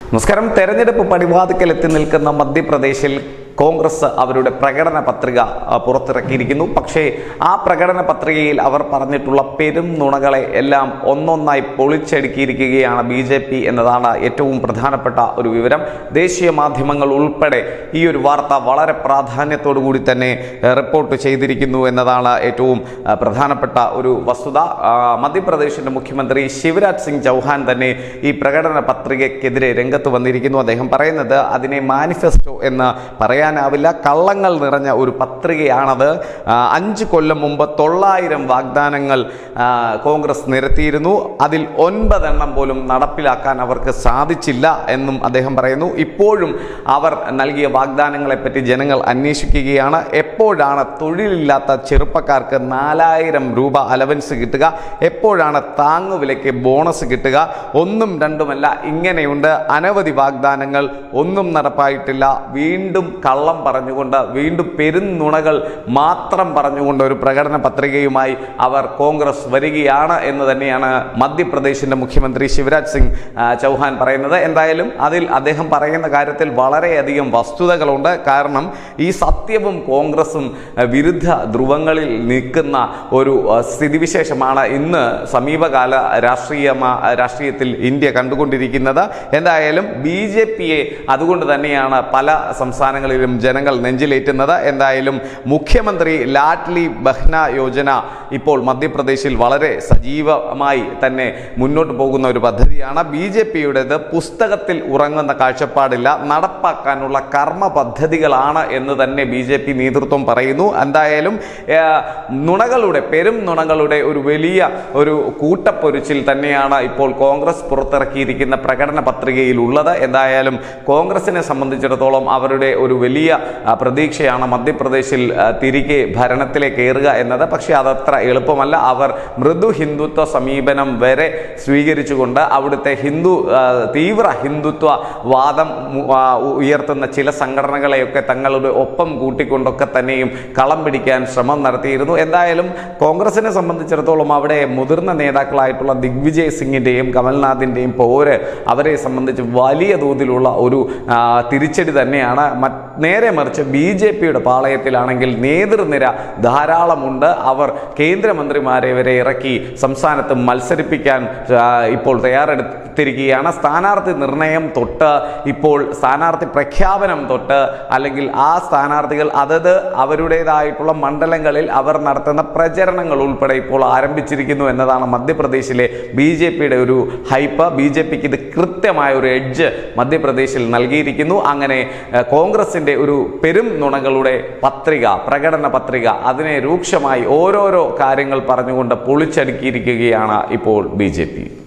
നമസ്കാരം തെരഞ്ഞെടുപ്പ് പടിവാതിക്കൽ എത്തി നിൽക്കുന്ന മധ്യപ്രദേശിൽ കോൺഗ്രസ് അവരുടെ പ്രകടന പത്രിക ആ, പുറത്തിറക്കിയിരിക്കുന്നു പക്ഷേ ആ പ്രകടന പത്രികയിൽ അവർ പറഞ്ഞിട്ടുള്ള പെരും നുണകളെ എല്ലാം ഒന്നൊന്നായി പൊളിച്ചടുക്കിയിരിക്കുകയാണ് ബി ജെ പി എന്നതാണ് ഏറ്റവും പ്രധാനപ്പെട്ട ഒരു വിവരം ദേശീയ മാധ്യമങ്ങൾ ഉൾപ്പെടെ ഈ ഒരു വാർത്ത വളരെ പ്രാധാന്യത്തോടു കൂടി തന്നെ ഏ, റിപ്പോർട്ട് ചെയ്തിരിക്കുന്നു എന്നതാണ് ഏറ്റവും ആ, പ്രധാനപ്പെട്ട ഒരു വസ്തുത ആ, മധ്യപ്രദേശിന്റെ മുഖ്യമന്ത്രി ശിവരാജ് സിംഗ് ചൗഹാൻ തന്നെ ഈ പ്രകടന പത്രികയ്ക്കെതിരെ രംഗത്ത് വന്നിരിക്കുന്നു അദ്ദേഹം പറയുന്നത് അതിനെ മാനിഫെസ്റ്റോ എന്ന് പറയാനാവില്ല കള്ളങ്ങൾ നിറഞ്ഞ ഒരു പത്രികയാണത് ആ, അഞ്ച് കൊല്ലം മുമ്പ് തൊള്ളായിരം വാഗ്ദാനങ്ങൾ ആ, കോൺഗ്രസ് നിരത്തിയിരുന്നു അതിൽ ഒൻപതെണ്ണം പോലും നടപ്പിലാക്കാൻ അവർക്ക് സാധിച്ചില്ല എന്നും അദ്ദേഹം പറയുന്നു ഇപ്പോഴും അവർ നൽകിയ വാഗ്ദാനങ്ങളെപ്പറ്റി ജനങ്ങൾ അന്വേഷിക്കുകയാണ് എപ്പോഴാണ് തൊഴിലില്ലാത്ത ചെറുപ്പക്കാർക്ക് നാലായിരം രൂപ അലവൻസ് കിട്ടുക എപ്പോഴാണ് താങ്ങുവിലയ്ക്ക് ബോണസ് കിട്ടുക ഒന്നും രണ്ടുമല്ല ഇങ്ങനെയുണ്ട് അനവധി വാഗ്ദാനങ്ങൾ ഒന്നും നടപ്പായിട്ടില്ല വീണ്ടും കള്ളം പറഞ്ഞുകൊണ്ട് വീണ്ടും പെരുന്നുണകൾ മാത്രം പറഞ്ഞുകൊണ്ട് ഒരു പ്രകടന പത്രികയുമായി അവർ കോൺഗ്രസ് വരികയാണ് എന്ന് തന്നെയാണ് മധ്യപ്രദേശിന്റെ മുഖ്യമന്ത്രി ശിവരാജ് സിംഗ് ആ, ചൗഹാൻ പറയുന്നത് എന്തായാലും അതിൽ അദ്ദേഹം പറയുന്ന കാര്യത്തിൽ വളരെയധികം വസ്തുതകളുണ്ട് കാരണം ഈ സത്യവും കോൺഗ്രസും ആ, വിരുദ്ധ ധ്രുവങ്ങളിൽ നിൽക്കുന്ന ഒരു ആ, സ്ഥിതിവിശേഷമാണ് ഇന്ന് സമീപകാല രാഷ്ട്രീയ രാഷ്ട്രീയത്തിൽ ഇന്ത്യ കണ്ടുകൊണ്ടിരിക്കുന്നത് എന്തായാലും ബി ജെ പിയെ അതുകൊണ്ട് തന്നെയാണ് പല സംസ്ഥാനങ്ങളിലും ജനങ്ങൾ നെഞ്ചിലേറ്റുന്നത് എന്തായാലും മുഖ്യമന്ത്രി ലാഡ്ലി ബഹ്ന യോജന ഇപ്പോൾ മധ്യപ്രദേശിൽ വളരെ സജീവമായി തന്നെ മുന്നോട്ട് പോകുന്ന ഒരു പദ്ധതിയാണ് ബി ജെ പിയുടേത് പുസ്തകത്തിൽ ഉറങ്ങുന്ന കാഴ്ചപ്പാടില്ല നടപ്പാക്കാനുള്ള കർമ്മ പദ്ധതികളാണ് എന്ന് തന്നെ ബി ജെ പി നേതൃത്വം പറയുന്നു എന്തായാലും ഏ, നുണകളുടെ പെരും നുണകളുടെ ഒരു വലിയ ഒരു കൂട്ടപ്പൊരിച്ചിൽ തന്നെയാണ് ഇപ്പോൾ കോൺഗ്രസ് പുറത്തിറക്കിയിരിക്കുന്ന പ്രകടന പത്രികയിൽ ഉള്ളത് എന്തായാലും കോൺഗ്രസിനെ സംബന്ധിച്ചിടത്തോളം അവരുടെ ഒരു വലിയ ആ, പ്രതീക്ഷയാണ് മധ്യപ്രദേശിൽ ആ, തിരികെ ഭരണത്തിലേക്ക് കയറുക എന്നത് പക്ഷേ അതത്ര എളുപ്പമല്ല അവർ മൃദു ഹിന്ദുത്വ സമീപനം വരെ സ്വീകരിച്ചുകൊണ്ട് അവിടുത്തെ ഹിന്ദു ആ, തീവ്ര ഹിന്ദുത്വ വാദം മു- ആ, ഉയർത്തുന്ന ചില സംഘടനകളെയൊക്കെ തങ്ങളുടെ ഒപ്പം കൂട്ടിക്കൊണ്ടൊക്കെ തന്നെയും കളം പിടിക്കാൻ ശ്രമം നടത്തിയിരുന്നു എന്തായാലും കോൺഗ്രസിനെ സംബന്ധിച്ചിടത്തോളം അവിടെ മുതിർന്ന നേതാക്കളായിട്ടുള്ള ദിഗ്വിജയ് സിംഗിന്റെയും കമൽനാഥിന്റെയും പോര് അവരെ സംബന്ധിച്ച് വലിയ തോതിലുള്ള ഒരു ആ, തിരിച്ചടി തന്നെയാണ് മറ്റ് നേരെ മറിച്ച് ബി ജെ പിയുടെ പാളയത്തിലാണെങ്കിൽ നേതൃനിര ധാരാളമുണ്ട് അവർ കേന്ദ്രമന്ത്രിമാരെ വരെ ഇറക്കി സംസ്ഥാനത്ത് മത്സരിപ്പിക്കാൻ ആ, ഇപ്പോൾ തയ്യാറെടുത്തിരിക്കുകയാണ് സ്ഥാനാർത്ഥി നിർണയം തൊട്ട് ഇപ്പോൾ സ്ഥാനാർത്ഥി പ്രഖ്യാപനം തൊട്ട് അല്ലെങ്കിൽ ആ സ്ഥാനാർത്ഥികൾ അതത് അവരുടേതായിട്ടുള്ള മണ്ഡലങ്ങളിൽ അവർ നടത്തുന്ന പ്രചരണങ്ങൾ ഉൾപ്പെടെ ഇപ്പോൾ ആരംഭിച്ചിരിക്കുന്നു എന്നതാണ് മധ്യപ്രദേശിലെ ബി ജെ പിയുടെ ഒരു ഹൈപ്പ് ബി ജെ പിക്ക് ഇത് കൃത്യമായ ഒരു എഡ്ജ് മധ്യപ്രദേശിൽ നൽകിയിരിക്കുന്നു അങ്ങനെ ഏഹ്, കോൺഗ്രസിന്റെ ഒരു പെരും നുണകളുടെ പത്രിക പ്രകടന പത്രിക അതിനെ രൂക്ഷമായി ഓരോരോ കാര്യങ്ങൾ പറഞ്ഞുകൊണ്ട് പൊളിച്ചടുക്കിയിരിക്കുകയാണ് ഇപ്പോൾ ബി